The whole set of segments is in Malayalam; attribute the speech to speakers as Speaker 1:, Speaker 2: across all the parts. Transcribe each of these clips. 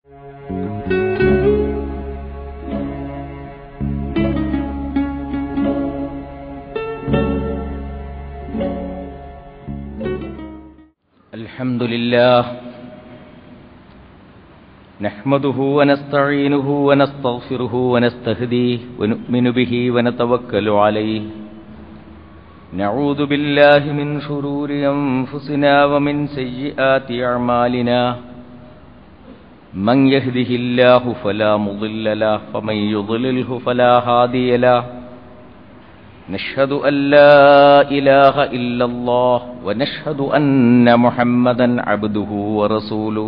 Speaker 1: الحمد لله نحمده ونستعينه ونستغفره ونستهديه ونؤمن به ونتوكل عليه نعوذ بالله من شرور أنفسنا ومن سيئات أعمالنا من يهده الله فلا مضل له ومن يضلله فلا هادي له نشهد أن لا إله إلا الله ونشهد أن محمدا عبده ورسوله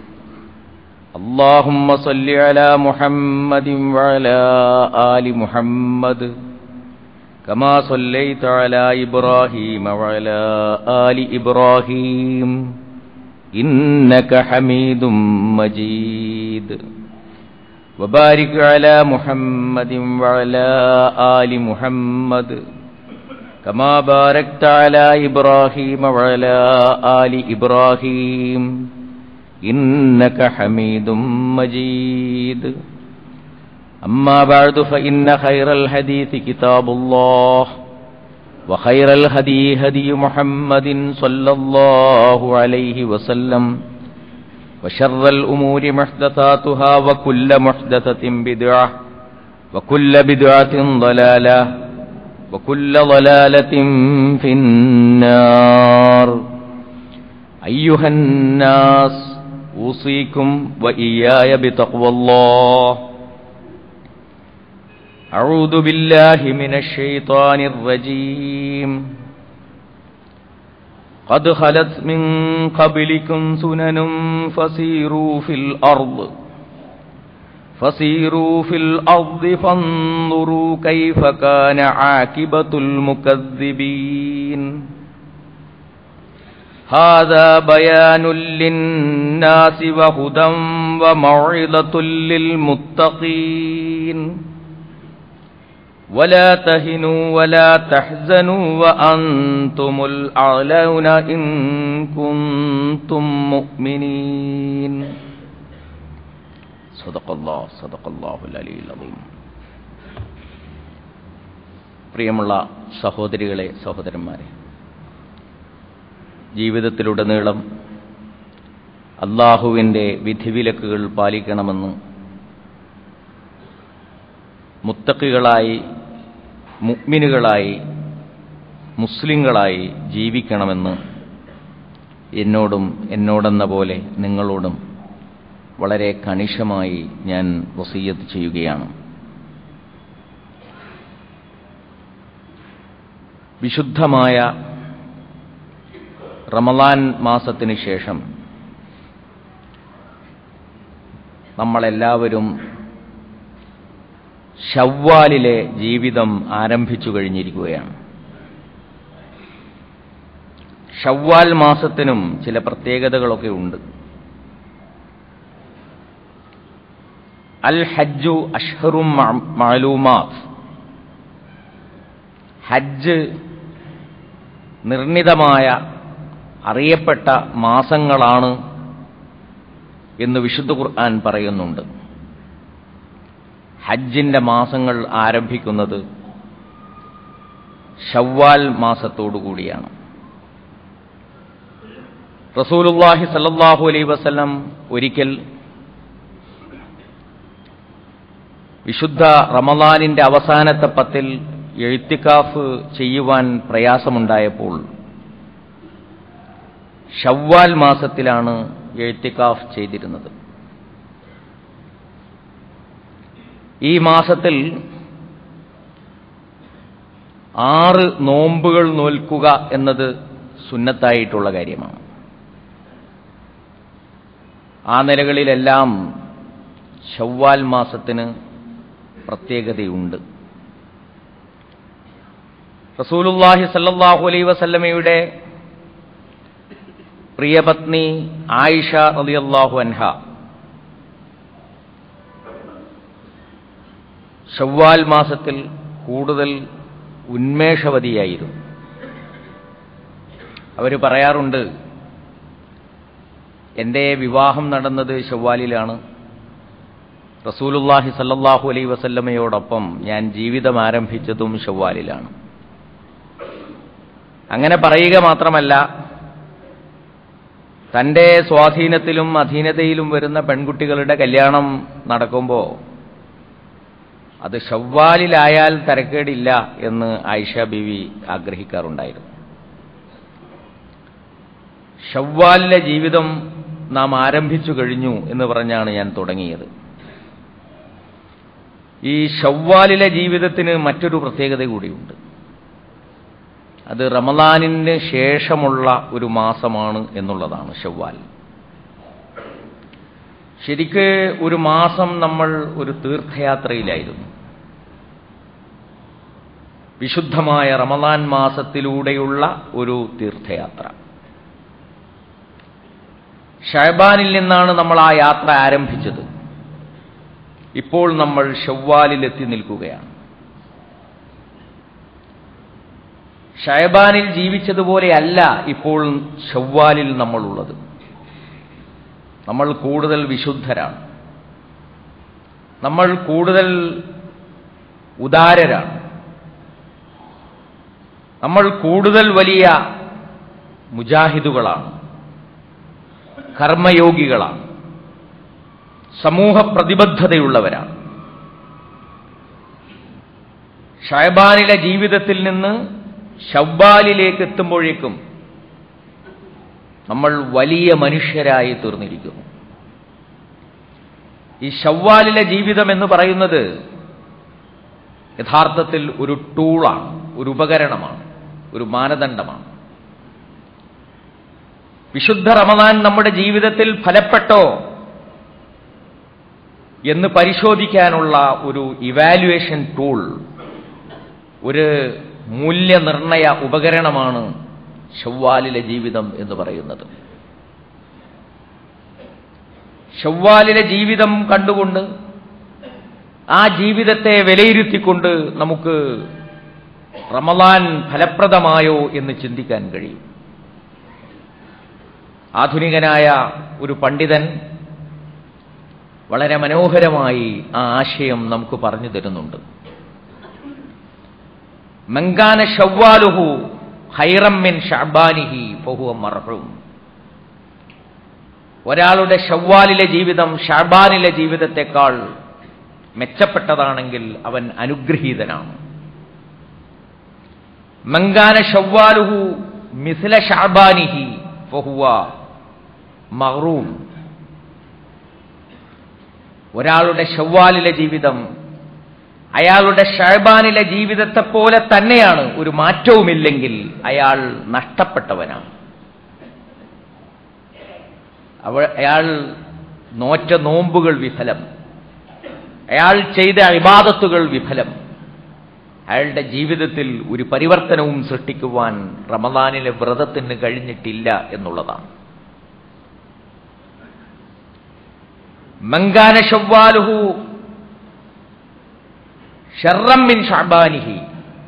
Speaker 1: اللهم صل على محمد وعلى آل محمد كما صليت على إبراهيم وعلى آل إبراهيم إنك حميد مجيد وبارك على محمد وعلى آل محمد كما باركت على إبراهيم وعلى آل إبراهيم إنك حميد مجيد أما بعد فإن خير الحديث كتاب الله وخير الهدي هدي محمد صلى الله عليه وسلم وشر الأمور محدثاتها وكل محدثة بدعة وكل بدعة ضلالة وكل ضلالة في النار أيها الناس أوصيكم وإياي بتقوى الله أعوذ بالله من الشيطان الرجيم قد خلت من قبلكم سنن فسيروا في الأرض فسيروا في الأرض فانظروا كيف كان عاقبة المكذبين هذا بيان للناس وهدى وموعظة للمتقين ولا تهنوا ولا تحزنوا وأنتم الأعلون إن كنتم مؤمنين صدق الله صدق الله العلي العظيم പ്രിയമുള്ള സഹോദരികളെ സഹോദരന്മാരെ ജീവിതത്തിലുടനീളം അള്ളാഹുവിൻ്റെ വിധിവിലക്കുകൾ പാലിക്കണമെന്ന് മുത്തക്കികളായി മുഗ്മിനുകളായി മുസ്ലിങ്ങളായി ജീവിക്കണമെന്ന് എന്നോടും എന്നോടെന്ന പോലെ നിങ്ങളോടും വളരെ കണിശമായി ഞാൻ വസീയത്ത് ചെയ്യുകയാണ് വിശുദ്ധമായ റമലാൻ മാസത്തിന് ശേഷം നമ്മളെല്ലാവരും ഷവ്വാലിലെ ജീവിതം ആരംഭിച്ചു കഴിഞ്ഞിരിക്കുകയാണ് ഷവ്വാൽ മാസത്തിനും ചില പ്രത്യേകതകളൊക്കെ ഉണ്ട് അൽ ഹജ്ജു അഷ്ഹറും മാലൂമാത്ത് ഹജ്ജ് നിർണിതമായ അറിയപ്പെട്ട മാസങ്ങളാണ് എന്ന് വിശുദ്ധ ഖുർആൻ പറയുന്നുണ്ട് ഹജ്ജിന്റെ മാസങ്ങൾ ആരംഭിക്കുന്നത് ഷവ്വാൽ മാസത്തോടുകൂടിയാണ് റസൂലുല്ലാഹി സല്ലാഹു അലൈ വസല്ലം ഒരിക്കൽ വിശുദ്ധ റമദാനിന്റെ അവസാനത്തെ പത്തിൽ എഴുത്തിക്കാഫ് ചെയ്യുവാൻ പ്രയാസമുണ്ടായപ്പോൾ ഷവ്വാൽ മാസത്തിലാണ് എഴുത്തിക്കാഫ് ചെയ്തിരുന്നത് ഈ മാസത്തിൽ ആറ് നോമ്പുകൾ നോൽക്കുക എന്നത് സുന്നത്തായിട്ടുള്ള കാര്യമാണ് ആ നിലകളിലെല്ലാം ഷവ്വാൽ മാസത്തിന് പ്രത്യേകതയുണ്ട് റസൂലുല്ലാഹി സല്ലാഹു അലൈ വസല്ലമയുടെ പ്രിയപത്നി ആയിഷ റളിയല്ലാഹു അൻഹ ഷവ്വാൽ മാസത്തിൽ കൂടുതൽ ഉന്മേഷവതിയായിരുന്നു അവർ പറയാറുണ്ട് എൻ്റെ വിവാഹം നടന്നത് ഷവ്വാലിലാണ് റസൂലുല്ലാഹി സല്ലല്ലാഹു അലൈ വസല്ലമയോടൊപ്പം ഞാൻ ജീവിതം ആരംഭിച്ചതും ഷവ്വാലിലാണ് അങ്ങനെ പറയുക മാത്രമല്ല തൻ്റെ സ്വാധീനത്തിലും അധീനതയിലും വരുന്ന പെൺകുട്ടികളുടെ കല്യാണം നടക്കുമ്പോൾ അത് ഷവ്വാലിലായാൽ തരക്കേടില്ല എന്ന് ആയിഷ ബിവി ആഗ്രഹിക്കാറുണ്ടായിരുന്നു ഷവ്വാലിലെ ജീവിതം നാം ആരംഭിച്ചു കഴിഞ്ഞു എന്ന് പറഞ്ഞാണ് ഞാൻ തുടങ്ങിയത് ഈ ഷവ്വാലിലെ ജീവിതത്തിന് മറ്റൊരു പ്രത്യേകത കൂടിയുണ്ട് അത് റമദാനിന് ശേഷമുള്ള ഒരു മാസമാണ് എന്നുള്ളതാണ് ഷവ്വാൽ ശരിക്ക് ഒരു മാസം നമ്മൾ ഒരു തീർത്ഥയാത്രയിലായിരുന്നു വിശുദ്ധമായ റമദാൻ മാസത്തിലൂടെയുള്ള ഒരു തീർത്ഥയാത്ര ഷഹബാനിൽ നിന്നാണ് നമ്മൾ ആ യാത്ര ആരംഭിച്ചത് ഇപ്പോൾ നമ്മൾ ഷവ്വാലിലെത്തി നിൽക്കുകയാണ് ഷഹബാനിൽ ജീവിച്ചതുപോലെയല്ല ഇപ്പോൾ ഷവ്വാലിൽ നമ്മളുള്ളത് നമ്മൾ കൂടുതൽ വിശുദ്ധരാണ് നമ്മൾ കൂടുതൽ ഉദാരരാണ് നമ്മൾ കൂടുതൽ വലിയ മുജാഹിദുകളാണ് കർമ്മയോഗികളാണ് സമൂഹ പ്രതിബദ്ധതയുള്ളവരാണ് ഷഹബാനിലെ ജീവിതത്തിൽ നിന്ന് ഷവ്വാലിലേക്ക് എത്തുമ്പോഴേക്കും നമ്മൾ വലിയ മനുഷ്യരായി തീർന്നിരിക്കുന്നു ഈ ഷവ്വാലിലെ ജീവിതം എന്ന് പറയുന്നത് യഥാർത്ഥത്തിൽ ഒരു ടൂളാണ് ഒരു ഉപകരണമാണ് ഒരു മാനദണ്ഡമാണ് വിശുദ്ധ റമദാൻ നമ്മുടെ ജീവിതത്തിൽ ഫലപ്പെട്ടോ എന്ന് പരിശോധിക്കാനുള്ള ഒരു ഇവാലുവേഷൻ ടൂൾ ഒരു മൂല്യനിർണയ ഉപകരണമാണ് ഷവ്വാലിലെ ജീവിതം എന്ന് പറയുന്നത് ഷവ്വാലിലെ ജീവിതം കണ്ടുകൊണ്ട് ആ ജീവിതത്തെ വിലയിരുത്തിക്കൊണ്ട് നമുക്ക് റമദാൻ ഫലപ്രദമായോ എന്ന് ചിന്തിക്കാൻ കഴിയും ആധുനികനായ ഒരു പണ്ഡിതൻ വളരെ മനോഹരമായി ആ ആശയം നമുക്ക് പറഞ്ഞു തരുന്നുണ്ട് മങ്കാന ഷവ്വാലുഹു ഹൈറമ്മിൻ ഷഅബാനിഹി ഫഹുവ മർഹൂം ഒരാളുടെ ഷവ്വാലിലെ ജീവിതം ഷാബാനിലെ ജീവിതത്തെക്കാൾ മെച്ചപ്പെട്ടതാണെങ്കിൽ അവൻ അനുഗ്രഹീതനാണ് മങ്കാന ഷവ്വാലുഹു മിസ്ല ഷാബാനിഹി ഫഹുവ മഹ്റൂം ഒരാളുടെ ഷവ്വാലിലെ ജീവിതം അയാളുടെ ഷഹബാനിലെ ജീവിതത്തെ പോലെ തന്നെയാണ് ഒരു മാറ്റവുമില്ലെങ്കിൽ അയാൾ നഷ്ടപ്പെട്ടവനാണ് അവ അയാൾ നോറ്റ നോമ്പുകൾ വിഫലം അയാൾ ചെയ്ത ഇബാദത്തുകൾ വിഫലം അയാളുടെ ജീവിതത്തിൽ ഒരു പരിവർത്തനവും സൃഷ്ടിക്കുവാൻ റമദാനിലെ വ്രതത്തിന് കഴിഞ്ഞിട്ടില്ല എന്നുള്ളതാണ് മങ്കാന ഷവ്വാലുഹു ഷർറമ്മിൻ ഷാബാനിഹി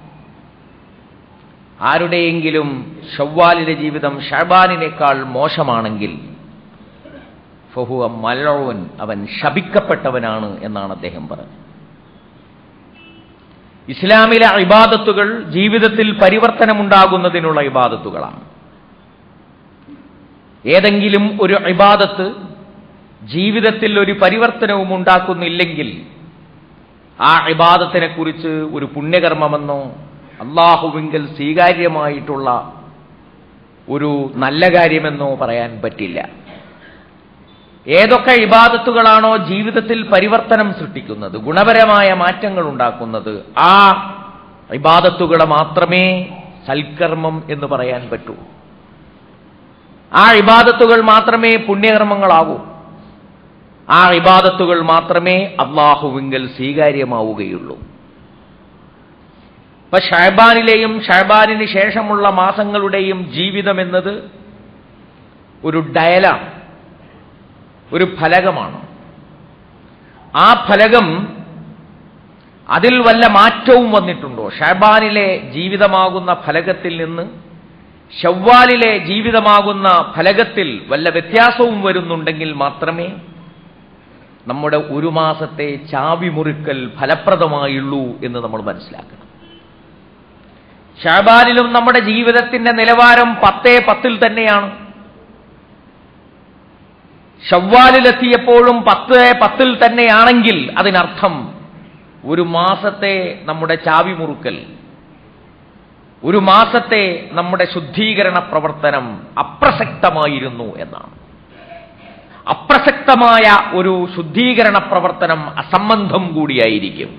Speaker 1: ആരുടെയെങ്കിലും ഷവ്വാലിലെ ജീവിതം ഷാബാനിനേക്കാൾ മോശമാണെങ്കിൽ ഫഹുവ മലോൻ അവൻ ശപിക്കപ്പെട്ടവനാണ് എന്നാണ് അദ്ദേഹം പറഞ്ഞത് ഇസ്ലാമിലെ ഇബാദത്തുകൾ ജീവിതത്തിൽ പരിവർത്തനമുണ്ടാകുന്നതിനുള്ള ഇബാദത്തുകളാണ് ഏതെങ്കിലും ഒരു ഇബാദത്ത് ജീവിതത്തിൽ ഒരു പരിവർത്തനവും ഉണ്ടാക്കുന്നില്ലെങ്കിൽ ആ ഇബാദത്തിനെ കുറിച്ച് ഒരു പുണ്യകർമ്മമെന്നോ അള്ളാഹുവിങ്കൽ സ്വീകാര്യമായിട്ടുള്ള ഒരു നല്ല കാര്യമെന്നോ പറയാൻ പറ്റില്ല ഏതൊക്കെ ഇബാദത്തുകളാണോ ജീവിതത്തിൽ പരിവർത്തനം സൃഷ്ടിക്കുന്നത് ഗുണപരമായ മാറ്റങ്ങൾ ഉണ്ടാക്കുന്നത് ആ ഇബാദത്തുകളെ മാത്രമേ സൽക്കർമ്മം എന്ന് പറയാൻ പറ്റൂ ആ ഇബാദത്തുകൾ മാത്രമേ പുണ്യകർമ്മങ്ങളാകൂ ആ ഇബാദത്തുകൾ മാത്രമേ അള്ളാഹുവിങ്കൽ സ്വീകാര്യമാവുകയുള്ളൂ ഇപ്പൊ ഷഹബാനിലെയും ഷഹബാനിന് ശേഷമുള്ള മാസങ്ങളുടെയും ജീവിതം എന്നത് ഒരു ഡയലാണ് ഒരു ഫലകമാണ് ആ ഫലകം അതിൽ വല്ല മാറ്റവും വന്നിട്ടുണ്ടോ ഷഹബാനിലെ ജീവിതമാകുന്ന ഫലകത്തിൽ നിന്ന് ഷവ്വാലിലെ ജീവിതമാകുന്ന ഫലകത്തിൽ വല്ല വ്യത്യാസവും വരുന്നുണ്ടെങ്കിൽ മാത്രമേ നമ്മുടെ ഒരു മാസത്തെ ചാവി മുറിക്കൽ ഫലപ്രദമായുള്ളൂ എന്ന് നമ്മൾ മനസ്സിലാക്കണം ഷാബാനിലും നമ്മുടെ ജീവിതത്തിന്റെ നിലവാരം പത്തേ പത്തിൽ തന്നെയാണ് ഷവ്വാലിലെത്തിയപ്പോഴും പത്ത് പത്തിൽ തന്നെയാണെങ്കിൽ അതിനർത്ഥം ഒരു മാസത്തെ നമ്മുടെ ചാവി മുറുക്കൽ ഒരു മാസത്തെ നമ്മുടെ ശുദ്ധീകരണ പ്രവർത്തനം അപ്രസക്തമായിരുന്നു എന്നാണ് അപ്രസക്തമായ ഒരു ശുദ്ധീകരണ പ്രവർത്തനം അസംബന്ധം കൂടിയായിരിക്കും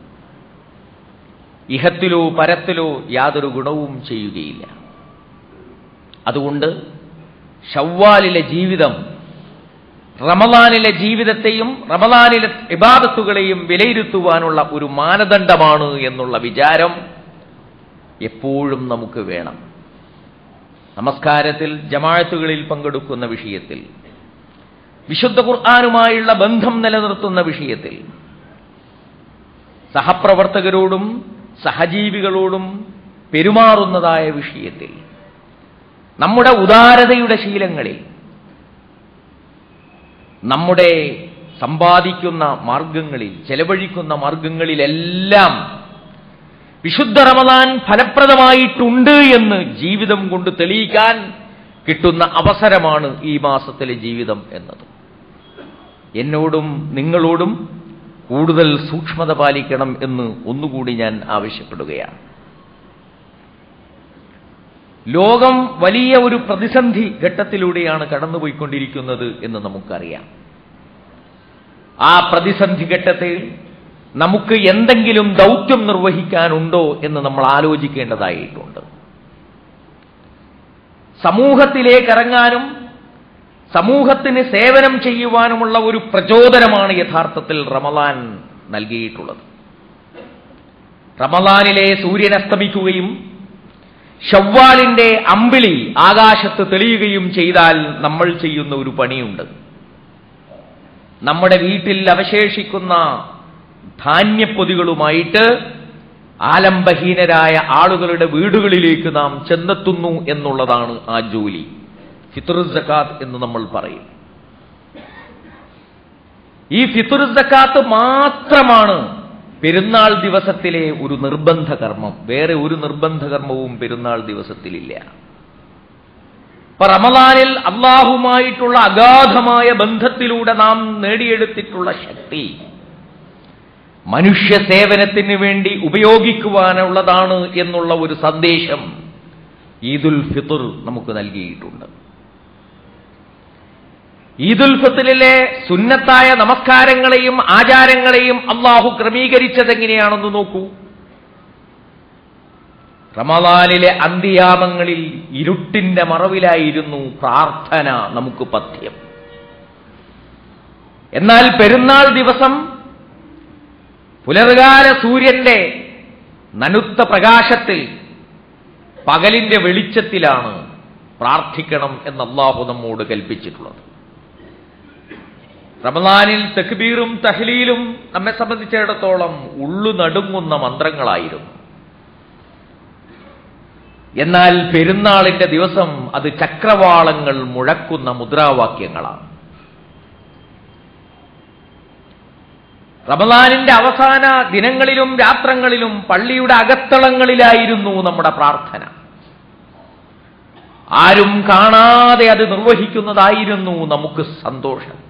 Speaker 1: ഇഹത്തിലോ പരത്തിലോ യാതൊരു ഗുണവും ചെയ്യുകയില്ല അതുകൊണ്ട് ഷവ്വാലിലെ ജീവിതം റമദാനിലെ ജീവിതത്തെയും റമദാനിലെ ഇബാദത്തുകളെയും വിലയിരുത്തുവാനുള്ള ഒരു മാനദണ്ഡമാണ് എന്നുള്ള വിചാരം എപ്പോഴും നമുക്ക് വേണം നമസ്കാരത്തിൽ ജമാഴത്തുകളിൽ പങ്കെടുക്കുന്ന വിഷയത്തിൽ വിശുദ്ധ ഖുർആാനുമായുള്ള ബന്ധം നിലനിർത്തുന്ന വിഷയത്തിൽ സഹപ്രവർത്തകരോടും സഹജീവികളോടും പെരുമാറുന്നതായ വിഷയത്തിൽ നമ്മുടെ ഉദാരതയുടെ ശീലങ്ങളിൽ നമ്മുടെ സമ്പാദിക്കുന്ന മാർഗങ്ങളിൽ ചെലവഴിക്കുന്ന മാർഗങ്ങളിലെല്ലാം വിശുദ്ധ റമദാൻ ഫലപ്രദമായിട്ടുണ്ട് എന്ന് ജീവിതം കൊണ്ട് തെളിയിക്കാൻ കിട്ടുന്ന അവസരമാണ് ഈ മാസത്തിലെ ജീവിതം എന്നത് എന്നോടും നിങ്ങളോടും കൂടുതൽ സൂക്ഷ്മത പാലിക്കണം എന്ന് ഒന്നുകൂടി ഞാൻ ആവശ്യപ്പെടുകയാണ് ലോകം വലിയ ഒരു പ്രതിസന്ധി ഘട്ടത്തിലൂടെയാണ് കടന്നുപോയിക്കൊണ്ടിരിക്കുന്നത് എന്ന് നമുക്കറിയാം ആ പ്രതിസന്ധി ഘട്ടത്തിൽ നമുക്ക് എന്തെങ്കിലും ദൗത്യം നിർവഹിക്കാനുണ്ടോ എന്ന് നമ്മൾ ആലോചിക്കേണ്ടതായിട്ടുണ്ട് സമൂഹത്തിലേക്ക് ഇറങ്ങാനും സമൂഹത്തിന് സേവനം ചെയ്യുവാനുമുള്ള ഒരു പ്രചോദനമാണ് യഥാർത്ഥത്തിൽ റമലാൻ നൽകിയിട്ടുള്ളത് റമലാനിലെ സൂര്യൻ അസ്തമിക്കുകയും ഷവ്വാലിന്റെ അമ്പിളി ആകാശത്ത് തെളിയുകയും ചെയ്താൽ നമ്മൾ ചെയ്യുന്ന ഒരു പണിയുണ്ട് നമ്മുടെ വീട്ടിൽ അവശേഷിക്കുന്ന ധാന്യപ്പൊതികളുമായിട്ട് ആലംബഹീനരായ ആളുകളുടെ വീടുകളിലേക്ക് നാം ചെന്നെത്തുന്നു എന്നുള്ളതാണ് ആ ജോലി ഫിത്തുർ സക്കാത്ത് എന്ന് നമ്മൾ പറയും ഈ ഫിത്തുർ സക്കാത്ത് മാത്രമാണ് പെരുന്നാൾ ദിവസത്തിലെ ഒരു നിർബന്ധ കർമ്മം വേറെ ഒരു നിർബന്ധ കർമ്മവും പെരുന്നാൾ ദിവസത്തിലില്ല ഇപ്പൊ റമദാനിൽ അള്ളാഹുമായിട്ടുള്ള അഗാധമായ ബന്ധത്തിലൂടെ നാം നേടിയെടുത്തിട്ടുള്ള ശക്തി മനുഷ്യ സേവനത്തിന് വേണ്ടി ഉപയോഗിക്കുവാനുള്ളതാണ് എന്നുള്ള ഒരു സന്ദേശം ഈദുൽ ഫിത്തുർ നമുക്ക് നൽകിയിട്ടുണ്ട് ഈദുൽ ഫിത്തറിലെ സുന്നത്തായ നമസ്കാരങ്ങളെയും ആചാരങ്ങളെയും അള്ളാഹു ക്രമീകരിച്ചതെങ്ങനെയാണെന്ന് നോക്കൂ റമദാനിലെ അന്ത്യാമങ്ങളിൽ ഇരുട്ടിന്റെ മറവിലായിരുന്നു പ്രാർത്ഥന നമുക്ക് പഥ്യം എന്നാൽ പെരുന്നാൾ ദിവസം പുലർകാല സൂര്യന്റെ നനുത്ത പ്രകാശത്തിൽ പകലിന്റെ വെളിച്ചത്തിലാണ് പ്രാർത്ഥിക്കണം എന്ന് അള്ളാഹു നമ്മോട് കൽപ്പിച്ചിട്ടുള്ളത് റമദാനിൽ തക്ബീറും തഹ്ലീലും നമ്മെ സംബന്ധിച്ചിടത്തോളം ഉള്ളു നടുങ്ങുന്ന മന്ത്രങ്ങളായിരുന്നു എന്നാൽ പെരുന്നാളിന്റെ ദിവസം അത് ചക്രവാളങ്ങൾ മുഴക്കുന്ന മുദ്രാവാക്യങ്ങളാണ് റമദാനിന്റെ അവസാന ദിനങ്ങളിലും രാത്രങ്ങളിലും പള്ളിയുടെ അകത്തളങ്ങളിലായിരുന്നു നമ്മുടെ പ്രാർത്ഥന ആരും കാണാതെ അത് നിർവഹിക്കുന്നതായിരുന്നു നമുക്ക് സന്തോഷം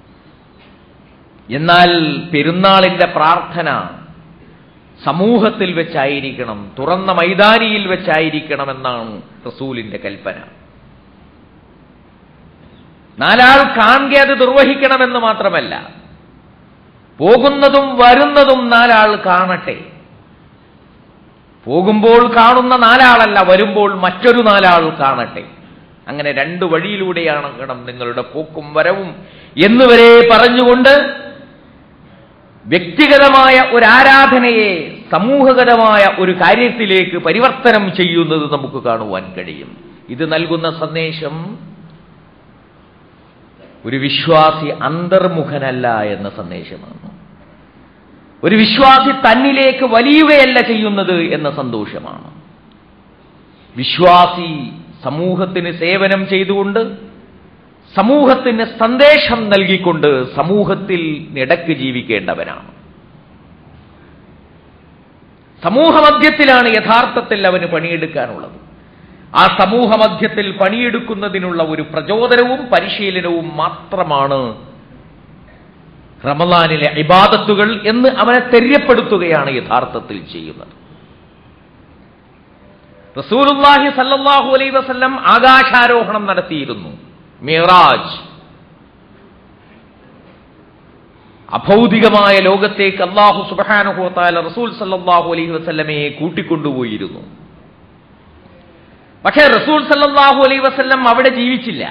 Speaker 1: എന്നാൽ പെരുന്നാളിന്റെ പ്രാർത്ഥന സമൂഹത്തിൽ വെച്ചായിരിക്കണം തുറന്ന മൈതാനിയിൽ വെച്ചായിരിക്കണമെന്നാണ് റസൂലിന്റെ കൽപ്പന നാലാൾ കാണെ അത് നിർവഹിക്കണമെന്ന് മാത്രമല്ല പോകുന്നതും വരുന്നതും നാലാൾ കാണട്ടെ പോകുമ്പോൾ കാണുന്ന നാലാളല്ല വരുമ്പോൾ മറ്റൊരു നാലാൾ കാണട്ടെ അങ്ങനെ രണ്ട് വഴിയിലൂടെയാണ് ഗണം നിങ്ങളുടെ പോക്കും വരവും എന്നുവരെ പറഞ്ഞുകൊണ്ട് വ്യക്തിഗതമായ ഒരു ആരാധനയെ സമൂഹഗതമായ ഒരു കാര്യത്തിലേക്ക് പരിവർത്തനം ചെയ്യുന്നത് നമുക്ക് കാണുവാൻ കഴിയും ഇത് നൽകുന്ന സന്ദേശം ഒരു വിശ്വാസി അന്തർമുഖനല്ല എന്ന സന്ദേശമാണ് ഒരു വിശ്വാസി തന്നിലേക്ക് വലിയുകയല്ല ചെയ്യുന്നത് എന്ന സന്തോഷമാണ് വിശ്വാസി സമൂഹത്തിന് സേവനം ചെയ്തുകൊണ്ട് സമൂഹത്തിന് സന്ദേശം നൽകിക്കൊണ്ട് സമൂഹത്തിൽ ഇടക്ക് ജീവിക്കേണ്ടവനാണ് സമൂഹമധ്യത്തിലാണ് യഥാർത്ഥത്തിൽ അവന് പണിയെടുക്കാനുള്ളത് ആ സമൂഹമധ്യത്തിൽ പണിയെടുക്കുന്നതിനുള്ള ഒരു പ്രചോദനവും പരിശീലനവും മാത്രമാണ് റമലാനിലെ ഇബാദത്തുകൾ എന്ന് അവനെ തെര്യപ്പെടുത്തുകയാണ് യഥാർത്ഥത്തിൽ ചെയ്യുന്നത് റസൂലുല്ലാഹി സല്ലല്ലാഹു അലൈഹി വസല്ലം ആകാശാരോഹണം നടത്തിയിരുന്നു മിറാജ് അഭൗതികമായ ലോകത്തേക്ക് അള്ളാഹു സുബഹാനുഹോത്താല റസൂൽ സല്ലല്ലാഹു അലൈഹി വസല്ലമയെ കൂട്ടിക്കൊണ്ടുപോയിരുന്നു പക്ഷേ റസൂൽ സല്ലല്ലാഹു അലൈഹി വസല്ലം അവിടെ ജീവിച്ചില്ല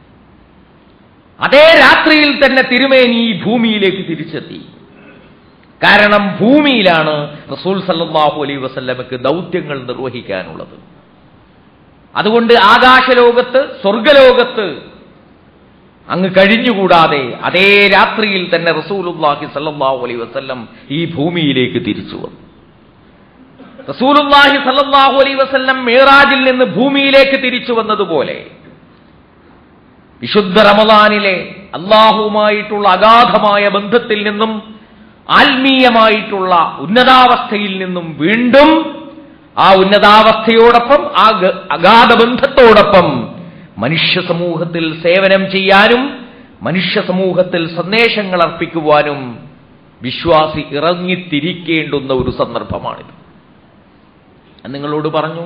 Speaker 1: അതേ രാത്രിയിൽ തന്നെ തിരുമേനി ഈ ഭൂമിയിലേക്ക് തിരിച്ചെത്തി കാരണം ഭൂമിയിലാണ് റസൂൽ സല്ലല്ലാഹു അലൈഹി വസല്ലമക്ക് ദൗത്യങ്ങൾ നിർവഹിക്കാനുള്ളത് അതുകൊണ്ട് ആകാശലോകത്ത് സ്വർഗലോകത്ത് അങ്ങ് കഴിഞ്ഞുകൂടാതെ അതേ രാത്രിയിൽ തന്നെ റസൂലുല്ലാഹി സല്ലല്ലാഹു അലൈഹി വസല്ലം ഈ ഭൂമിയിലേക്ക് തിരിച്ചു വന്നു റസൂലുല്ലാഹി സല്ലല്ലാഹു അലൈഹി വസല്ലം മേറാജിൽ നിന്ന് ഭൂമിയിലേക്ക് തിരിച്ചു വന്നതുപോലെ വിശുദ്ധ റമദാനിലെ അള്ളാഹുവുമായിട്ടുള്ള അഗാധമായ ബന്ധത്തിൽ നിന്നും ആത്മീയമായിട്ടുള്ള ഉന്നതാവസ്ഥയിൽ നിന്നും വീണ്ടും ആ ഉന്നതാവസ്ഥയോടൊപ്പം ആ ഗ- അഗാധ ബന്ധത്തോടൊപ്പം മനുഷ്യ സമൂഹത്തിൽ സേവനം ചെയ്യാനും മനുഷ്യ സമൂഹത്തിൽ സന്ദേശങ്ങൾ അർപ്പിക്കുവാനും വിശ്വാസി ഇറങ്ങിത്തിരിക്കേണ്ടുന്ന ഒരു സന്ദർഭമാണിത് ഞാൻ നിങ്ങളോട് പറഞ്ഞു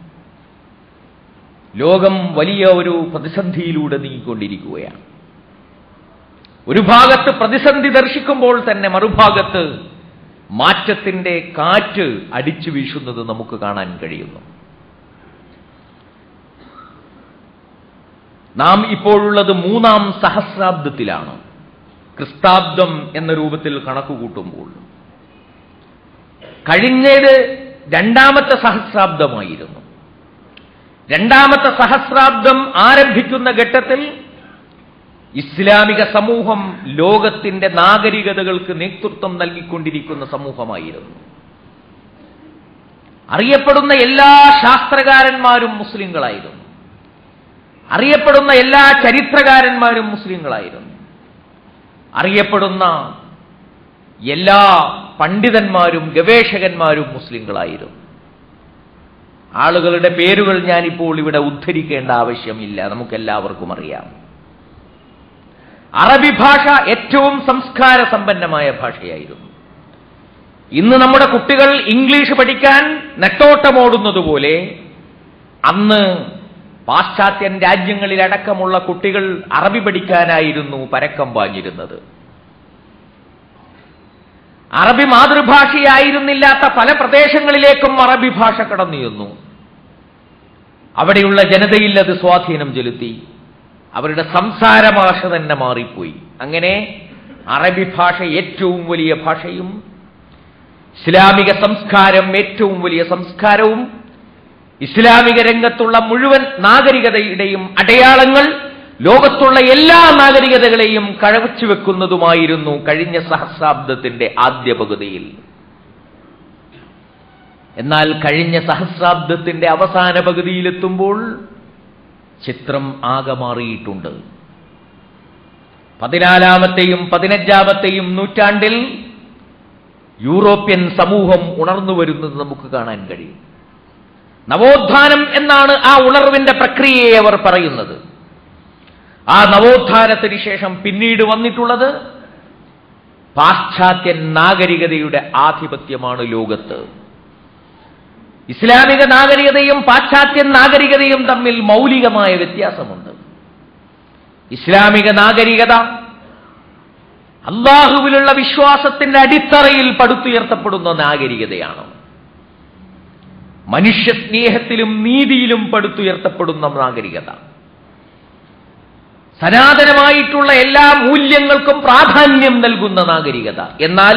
Speaker 1: ലോകം വലിയ ഒരു പ്രതിസന്ധിയിലൂടെ നീങ്ങിക്കൊണ്ടിരിക്കുകയാണ് ഒരു ഭാഗത്ത് പ്രതിസന്ധി ദർശിക്കുമ്പോൾ തന്നെ മറുഭാഗത്ത് മാറ്റത്തിന്റെ കാറ്റ് അടിച്ചു വീശുന്നത് നമുക്ക് കാണാൻ കഴിയുന്നു നാം ഇപ്പോഴുള്ളത് മൂന്നാം സഹസ്രാബ്ദത്തിലാണ് ക്രിസ്താബ്ദം എന്ന രൂപത്തിൽ കണക്കുകൂട്ടുമ്പോൾ കഴിഞ്ഞത് രണ്ടാമത്തെ സഹസ്രാബ്ദമായിരുന്നു രണ്ടാമത്തെ സഹസ്രാബ്ദം ആരംഭിക്കുന്ന ഘട്ടത്തിൽ ഇസ്ലാമിക സമൂഹം ലോകത്തിന്റെ നാഗരികതകൾക്ക് നേതൃത്വം നൽകിക്കൊണ്ടിരിക്കുന്ന സമൂഹമായിരുന്നു അറിയപ്പെടുന്ന എല്ലാ ശാസ്ത്രകാരന്മാരും മുസ്ലിങ്ങളായിരുന്നു അറിയപ്പെടുന്ന എല്ലാ ചരിത്രകാരന്മാരും മുസ്ലിങ്ങളായിരുന്നു അറിയപ്പെടുന്ന എല്ലാ പണ്ഡിതന്മാരും ഗവേഷകന്മാരും മുസ്ലിങ്ങളായിരുന്നു ആളുകളുടെ പേരുകൾ ഞാനിപ്പോൾ ഇവിടെ ഉദ്ധരിക്കേണ്ട ആവശ്യമില്ല നമുക്കെല്ലാവർക്കും അറിയാം അറബി ഭാഷ ഏറ്റവും സംസ്കാര സമ്പന്നമായ ഭാഷയായിരുന്നു ഇന്ന് നമ്മുടെ കുട്ടികൾ ഇംഗ്ലീഷ് പഠിക്കാൻ നെട്ടോട്ടമോടുന്നതുപോലെ അന്ന് പാശ്ചാത്യൻ രാജ്യങ്ങളിലടക്കമുള്ള കുട്ടികൾ അറബി പഠിക്കാനായിരുന്നു പരക്കം പാഞ്ഞിരുന്നത് അറബി മാതൃഭാഷയായിരുന്നില്ലാത്ത പല പ്രദേശങ്ങളിലേക്കും അറബി ഭാഷ കടന്നിരുന്നു അവിടെയുള്ള ജനതയിൽ അത് സ്വാധീനം ചെലുത്തി അവരുടെ സംസാര ഭാഷ തന്നെ മാറിപ്പോയി അങ്ങനെ അറബി ഭാഷ ഏറ്റവും വലിയ ഭാഷയും ഇസ്ലാമിക സംസ്കാരം ഏറ്റവും വലിയ സംസ്കാരവും ഇസ്ലാമിക രംഗത്തുള്ള മുഴുവൻ നാഗരികതയുടെയും അടയാളങ്ങൾ ലോകത്തുള്ള എല്ലാ നാഗരികതകളെയും കഴവച്ചു വെക്കുന്നതുമായിരുന്നു കഴിഞ്ഞ സഹസ്രാബ്ദത്തിന്റെ ആദ്യ പകുതിയിൽ എന്നാൽ കഴിഞ്ഞ സഹസ്രാബ്ദത്തിന്റെ അവസാന പകുതിയിലെത്തുമ്പോൾ ചിത്രം ആകെ മാറിയിട്ടുണ്ട് പതിനാലാമത്തെയും പതിനഞ്ചാമത്തെയും നൂറ്റാണ്ടിൽ യൂറോപ്യൻ സമൂഹം ഉണർന്നു വരുന്നത് നമുക്ക് കാണാൻ കഴിയും നവോത്ഥാനം എന്നാണ് ആ ഉണർവിന്റെ പ്രക്രിയയെ അവർ പറയുന്നത് ആ നവോത്ഥാനത്തിന് ശേഷം പിന്നീട് വന്നിട്ടുള്ളത് പാശ്ചാത്യൻ നാഗരികതയുടെ ആധിപത്യമാണ് ലോകത്ത് ഇസ്ലാമിക നാഗരികതയും പാശ്ചാത്യൻ നാഗരികതയും തമ്മിൽ മൗലികമായ വ്യത്യാസമുണ്ട് ഇസ്ലാമിക നാഗരികത അള്ളാഹുവിലുള്ള വിശ്വാസത്തിന്റെ അടിത്തറയിൽ പടുത്തുയർത്തപ്പെടുന്ന നാഗരികതയാണ് മനുഷ്യസ്നേഹത്തിലും നീതിയിലും പടുത്തുയർത്തപ്പെടുന്ന നാഗരികത സനാതനമായിട്ടുള്ള എല്ലാ മൂല്യങ്ങൾക്കും പ്രാധാന്യം നൽകുന്ന നാഗരികത എന്നാൽ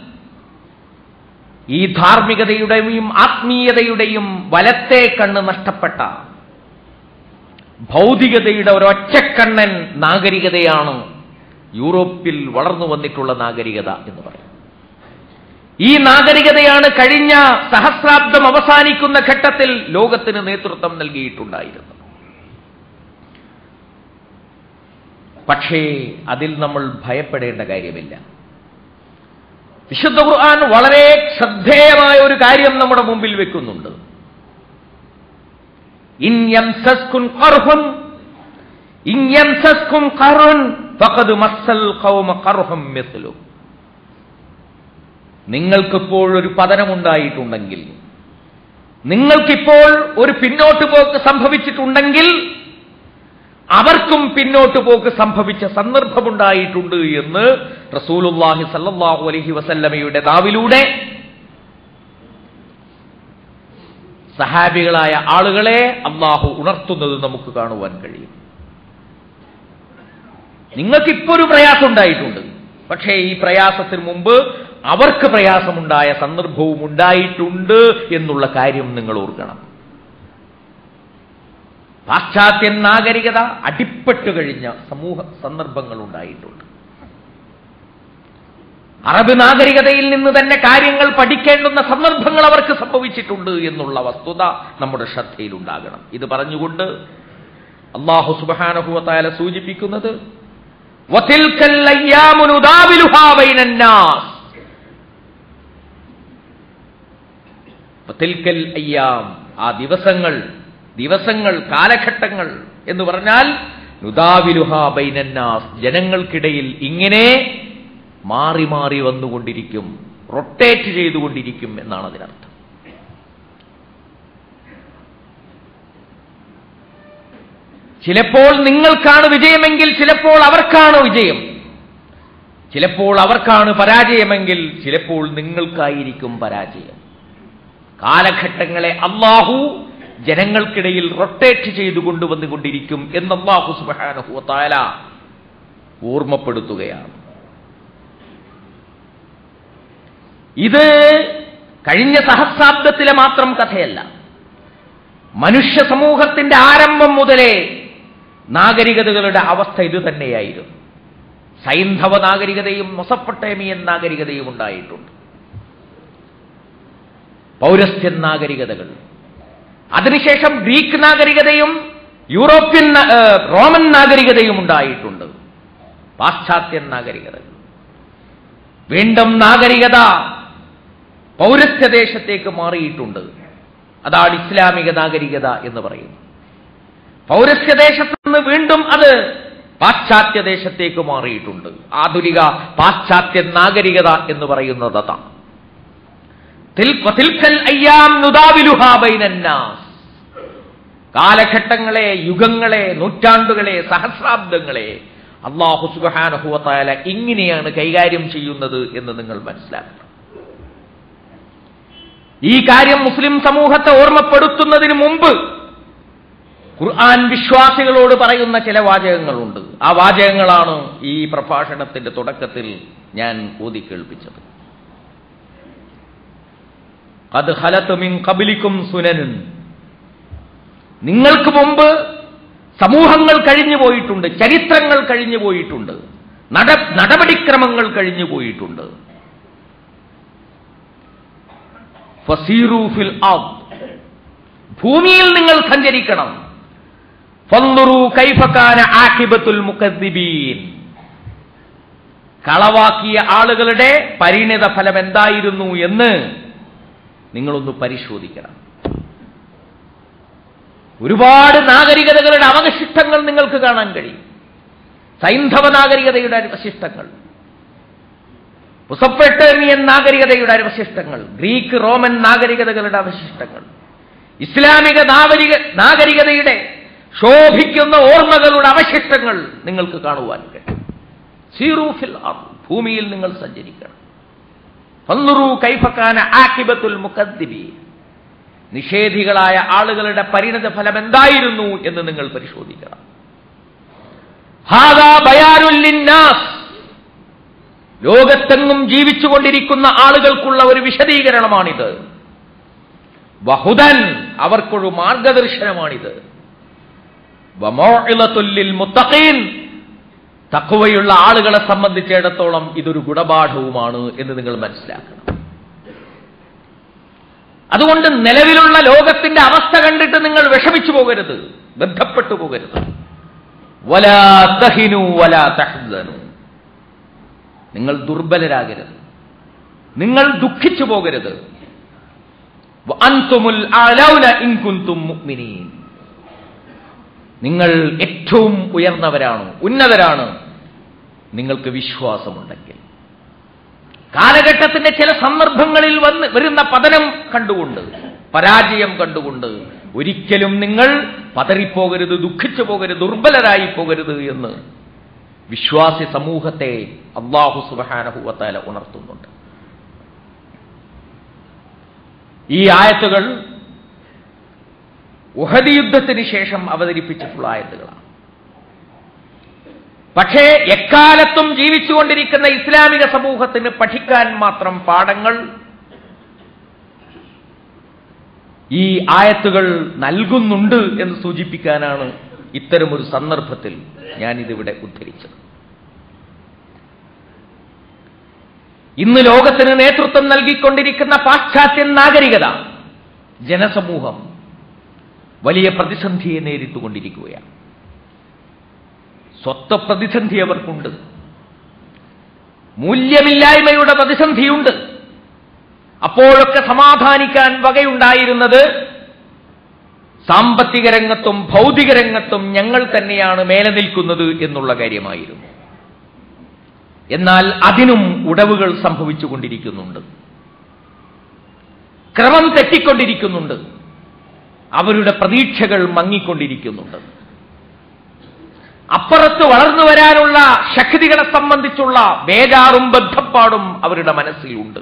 Speaker 1: ഈ ധാർമ്മികതയുടെയും ആത്മീയതയുടെയും വലത്തെ കണ്ണ് നഷ്ടപ്പെട്ട ഭൗതികതയുടെ ഒരൊറ്റക്കണ്ണൻ നാഗരികതയാണ് യൂറോപ്പിൽ വളർന്നു വന്നിട്ടുള്ള നാഗരികത എന്ന് പറയും ഈ നാഗരികതയാണ് കഴിഞ്ഞ സഹസ്രാബ്ദം അവസാനിക്കുന്ന ഘട്ടത്തിൽ ലോകത്തിന് നേതൃത്വം നൽകിയിട്ടുണ്ടായിരുന്നത് പക്ഷേ അതിൽ നമ്മൾ ഭയപ്പെടേണ്ട കാര്യമില്ല വിശുദ്ധ ഖുർആൻ വളരെ ശ്രദ്ധേയമായ ഒരു കാര്യം നമ്മുടെ മുമ്പിൽ വെക്കുന്നുണ്ട് ഇൻ യംസസ്കുൻ ഖർഹുൻ ഇൻ യംസസ്കും ഖർഹുൻ ഫഖദ് മസ്സൽ ഖൗമ ഖർഹും മിസ്ലു നിങ്ങൾക്കിപ്പോൾ ഒരു പതനമുണ്ടായിട്ടുണ്ടെങ്കിൽ നിങ്ങൾക്കിപ്പോൾ ഒരു പിന്നോട്ട് പോക്ക് സംഭവിച്ചിട്ടുണ്ടെങ്കിൽ അവർക്കും പിന്നോട്ട് പോക്ക് സംഭവിച്ച സന്ദർഭമുണ്ടായിട്ടുണ്ട് എന്ന് റസൂലുല്ലാഹി സല്ലല്ലാഹു അലൈഹി വസല്ലമയുടെ നാവിലൂടെ സഹാബികളായ ആളുകളെ അള്ളാഹു ഉണർത്തുന്നത് നമുക്ക് കാണുവാൻ കഴിയും നിങ്ങൾക്കിപ്പോ ഒരു പ്രയാസം ഉണ്ടായിട്ടുണ്ട് പക്ഷേ ഈ പ്രയാസത്തിന് മുമ്പ് അവർക്ക് പ്രയാസമുണ്ടായ സന്ദർഭവും ഉണ്ടായിട്ടുണ്ട് എന്നുള്ള കാര്യം നിങ്ങൾ ഓർക്കണം പാശ്ചാത്യ നാഗരികത അടിപ്പെട്ടു കഴിഞ്ഞ സമൂഹ സന്ദർഭങ്ങൾ ഉണ്ടായിട്ടുണ്ട് അറബ് നാഗരികതയിൽ നിന്ന് തന്നെ കാര്യങ്ങൾ പഠിക്കേണ്ടുന്ന സന്ദർഭങ്ങൾ അവർക്ക് സംഭവിച്ചിട്ടുണ്ട് എന്നുള്ള വസ്തുത നമ്മുടെ ശ്രദ്ധയിലുണ്ടാകണം ഇത് പറഞ്ഞുകൊണ്ട് അള്ളാഹു സുബാനഹുവത്തായ സൂചിപ്പിക്കുന്നത് "വതിൽക്കൽ അയ്യാമു നുദാവിലുഹാ ബൈനന്നാസ്." വതിൽക്കൽ അയ്യാം ആ ദിവസങ്ങൾ ദിവസങ്ങൾ കാലഘട്ടങ്ങൾ എന്ന് പറഞ്ഞാൽ നുദാവിലുഹാ ബൈനന്നാസ് ജനങ്ങൾക്കിടയിൽ ഇങ്ങനെ മാറി മാറി വന്നുകൊണ്ടിരിക്കും റൊട്ടേറ്റ് ചെയ്തുകൊണ്ടിരിക്കും എന്നാണ് അതിനർത്ഥം ചിലപ്പോൾ നിങ്ങൾക്കാണ് വിജയമെങ്കിൽ ചിലപ്പോൾ അവർക്കാണ് വിജയം ചിലപ്പോൾ അവർക്കാണ് പരാജയമെങ്കിൽ ചിലപ്പോൾ നിങ്ങൾക്കായിരിക്കും പരാജയം കാലഘട്ടങ്ങളെ അള്ളാഹു ജനങ്ങൾക്കിടയിൽ റൊട്ടേറ്റ് ചെയ്തു കൊണ്ടുവന്നുകൊണ്ടിരിക്കും എന്ന് അള്ളാഹു സുബാനഹുവത്തായ ഓർമ്മപ്പെടുത്തുകയാണ് ഇത് കഴിഞ്ഞ സഹസ്രാബ്ദത്തിലെ മാത്രം കഥയല്ല മനുഷ്യ സമൂഹത്തിന്റെ ആരംഭം മുതലേ നാഗരികതകളുടെ അവസ്ഥ ഇത് തന്നെയായിരുന്നു സൈന്ധവ നാഗരികതയും മൊസപ്പൊട്ടേമിയൻ നാഗരികതയും ഉണ്ടായിട്ടുണ്ട് പൗരസ്ത്യൻ നാഗരികതകൾ അതിനുശേഷം ഗ്രീക്ക് നാഗരികതയും യൂറോപ്യൻ ന- ഏ, റോമൻ നാഗരികതയും ഉണ്ടായിട്ടുണ്ട് പാശ്ചാത്യൻ നാഗരികതകൾ വീണ്ടും നാഗരികത പൗരസ്ത്യദേശത്തേക്ക് മാറിയിട്ടുണ്ട് അതാണ് ഇസ്ലാമിക നാഗരികത എന്ന് പറയുന്നത് പൗരസ്ത്യദേശത്ത് നിന്ന് വീണ്ടും അത് പാശ്ചാത്യ ദേശത്തേക്ക് മാറിയിട്ടുണ്ട് ആധുനിക പാശ്ചാത്യ നാഗരികത എന്ന് പറയുന്നത് അതാണ് തിൽ- വതിൽക്കൽ അയ്യാം നുദാവിലുഹാ ബൈനന്നാസ്. കാലഘട്ടങ്ങളെ യുഗങ്ങളെ നൂറ്റാണ്ടുകളെ സഹസ്രാബ്ദങ്ങളെ അള്ളാഹു സുബാനഹുവത്തായ ഇങ്ങനെയാണ് കൈകാര്യം ചെയ്യുന്നത് എന്ന് നിങ്ങൾ മനസ്സിലാക്കണം ഈ കാര്യം മുസ്ലിം സമൂഹത്തെ ഓർമ്മപ്പെടുത്തുന്നതിന് മുമ്പ് ഖുർആൻ വിശ്വാസികളോട് പറയുന്ന ചില വാചകങ്ങളുണ്ട് ആ വാചകങ്ങളാണ് ഈ പ്രഭാഷണത്തിന്റെ തുടക്കത്തിൽ ഞാൻ ഓതി കേൾപ്പിച്ചത് അത് ഹലത്തുമിൻ കബിലിക്കും സുനനും നിങ്ങൾക്ക് മുമ്പ് സമൂഹങ്ങൾ കഴിഞ്ഞു പോയിട്ടുണ്ട് ചരിത്രങ്ങൾ കഴിഞ്ഞു പോയിട്ടുണ്ട് നട നടപടിക്രമങ്ങൾ കഴിഞ്ഞു പോയിട്ടുണ്ട് ഫസീറു ഫിൽ അർദ്. ഭൂമിയിൽ നിങ്ങൾ സഞ്ചരിക്കണം ഫൻദുറു കൈഫ കാന ആഖിബത്തുൽ മുകദ്ദിബീൻ കളവാക്കിയ ആളുകളുടെ പരിണിത ഫലം എന്തായിരുന്നു എന്ന് നിങ്ങളൊന്ന് പരിശോധിക്കണം ഒരുപാട് നാഗരികതകളുടെ അവശിഷ്ടങ്ങൾ നിങ്ങൾക്ക് കാണാൻ കഴിയും സൈന്ധവ നാഗരികതയുടെ അവശിഷ്ടങ്ങൾ പുസപ്പെട്ടേമിയൻ നാഗരികതയുടെ അവശിഷ്ടങ്ങൾ ഗ്രീക്ക് റോമൻ നാഗരികതകളുടെ അവശിഷ്ടങ്ങൾ ഇസ്ലാമിക നാഗരിക നാഗരികതയുടെ ശോഭിക്കുന്ന ഓർമ്മകളുടെ അവശിഷ്ടങ്ങൾ നിങ്ങൾക്ക് കാണുവാൻ കഴിയും സീറൂഫിൽ ഭൂമിയിൽ നിങ്ങൾ സഞ്ചരിക്കണം ഫൻദുറു കൈഫക്കാന ആക്കിബത്തുൽ മുഖദ്ദിബീൻ നിഷേധികളായ ആളുകളുടെ പരിണത ഫലം എന്തായിരുന്നു എന്ന് നിങ്ങൾ പരിശോധിക്കണം ഹാദാ ബയാനുൽ ലിന്നാസ് ലോകത്തെങ്ങും ജീവിച്ചുകൊണ്ടിരിക്കുന്ന ആളുകൾക്കുള്ള ഒരു വിശദീകരണമാണിത് വഹുദൻ അവർക്കൊരു മാർഗദർശനമാണിത് വമോഇളത്തുല്ലിൽ മുത്തഖീൻ തക്കുവയുള്ള ആളുകളെ സംബന്ധിച്ചിടത്തോളം ഇതൊരു ഗുണപാഠവുമാണ് എന്ന് നിങ്ങൾ മനസ്സിലാക്കണം അതുകൊണ്ട് നിലവിലുള്ള ലോകത്തിന്റെ അവസ്ഥ കണ്ടിട്ട് നിങ്ങൾ വിഷമിച്ചു പോകരുത് ബന്ധപ്പെട്ടു പോകരുത് വലാ തഹിനു വലാ തഹ്സനു നിങ്ങൾ ദുർബലരാകരുത് നിങ്ങൾ ദുഃഖിച്ചു പോകരുത് വഅൻതുമുൽ അലൗന ഇൻ കുൻതും മുഅ്മിനീൻ നിങ്ങൾ ഏറ്റവും ഉയർന്നവരാണ് ഉന്നതരാണ് നിങ്ങൾക്ക് വിശ്വാസമുണ്ടെങ്കിൽ കാലഘട്ടത്തിന്റെ ചില സന്ദർഭങ്ങളിൽ വന്ന് വരുന്ന പതനം കണ്ടുകൊണ്ട് പരാജയം കണ്ടുകൊണ്ട് ഒരിക്കലും നിങ്ങൾ പതറിപ്പോകരുത് ദുഃഖിച്ചു പോകരുത് ദുർബലരായി പോകരുത് എന്ന് വിശ്വാസി സമൂഹത്തെ അള്ളാഹു സുബാനഹുവത്താല ഉണർത്തുന്നുണ്ട് ഈ ആയത്തുകൾ ഉഹദ് യുദ്ധത്തിന് ശേഷം അവതരിപ്പിച്ചിട്ടുള്ള ആയത്തുകളാണ് പക്ഷേ എക്കാലത്തും ജീവിച്ചുകൊണ്ടിരിക്കുന്ന ഇസ്ലാമിക സമൂഹത്തിന് പഠിക്കാൻ മാത്രം പാഠങ്ങൾ ഈ ആയത്തുകൾ നൽകുന്നുണ്ട് എന്ന് സൂചിപ്പിക്കാനാണ് ഇത്തരമൊരു സന്ദർഭത്തിൽ ഞാനിതിവിടെ ഉദ്ധരിച്ചത് ഇന്ന് ലോകത്തിന് നേതൃത്വം നൽകിക്കൊണ്ടിരിക്കുന്ന പാശ്ചാത്യ നാഗരികത ജനസമൂഹം വലിയ പ്രതിസന്ധിയെ നേരിട്ടുകൊണ്ടിരിക്കുകയാണ് സ്വത്വ പ്രതിസന്ധി അവർക്കുണ്ട് മൂല്യമില്ലായ്മയുടെ പ്രതിസന്ധിയുണ്ട് അപ്പോഴൊക്കെ സമാധാനിക്കാൻ വകയുണ്ടായിരുന്നത് സാമ്പത്തിക രംഗത്തും ഭൗതിക രംഗത്തും ഞങ്ങൾ തന്നെയാണ് മേലെ നിൽക്കുന്നത് എന്നുള്ള കാര്യമായിരുന്നു എന്നാൽ അതിനും ഉടവുകൾ സംഭവിച്ചുകൊണ്ടിരിക്കുന്നുണ്ട് ക്രമം തെറ്റിക്കൊണ്ടിരിക്കുന്നുണ്ട് അവരുടെ പ്രതീക്ഷകൾ മങ്ങിക്കൊണ്ടിരിക്കുന്നുണ്ട് അപ്പുറത്ത് വളർന്നു വരാനുള്ള ശക്തികളെ സംബന്ധിച്ചുള്ള ബേജാറും ബദ്ധപ്പാടും അവരുടെ മനസ്സിലുണ്ട്